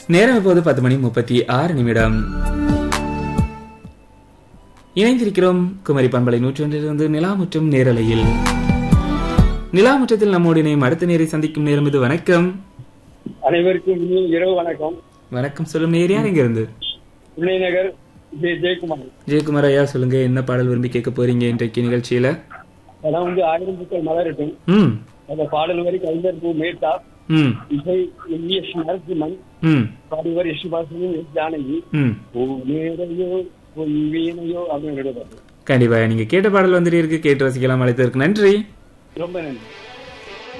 நேரம் இப்போது பத்து மணி முப்பத்தி ஆறு நிமிடம் இணைந்திருக்கிறோம் குமரி பண்பலை நூற்றொன்றிலிருந்து நிலாமுற்றம் நேரலையில் நிலாமுற்றத்தில் நம்மோடு இணையும் அடுத்த நேரை சந்திக்கும் நேரம் இது வணக்கம் அனைவருக்கும் இனிய இரவு வணக்கம் வணக்கம் சொல்லும் நேர் யார் இங்க இருந்து வினயநகர் ஜெய ஜெயக்குமார் ஜெயக்குமார் ஐயா சொல்லுங்க என்ன பாடல் விரும்பி கேட்க போறீங்க இன்றைக்கு நிகழ்ச்சியில படம் வந்து ஆயிரம் பூக்கள் மலரட்டும் ம் அந்த பாடல் வரை கவிஞர் பூ மேத்தா ம் இசை எஸ் நரசிம்மன் ம் பாடுவர் எஸ் சுபாசனும் எஸ் ஜானகி ம் பூ நேரையோ பொன் வீணையோ அப்படின்னு பாட்டு கண்டிப்பா நீங்க கேட்ட பாடல் வந்துட்டு இருக்கு கேட்டு ரசிக்கலாம் அழைத்ததற்கு நன்றி ரொம்ப நன்றி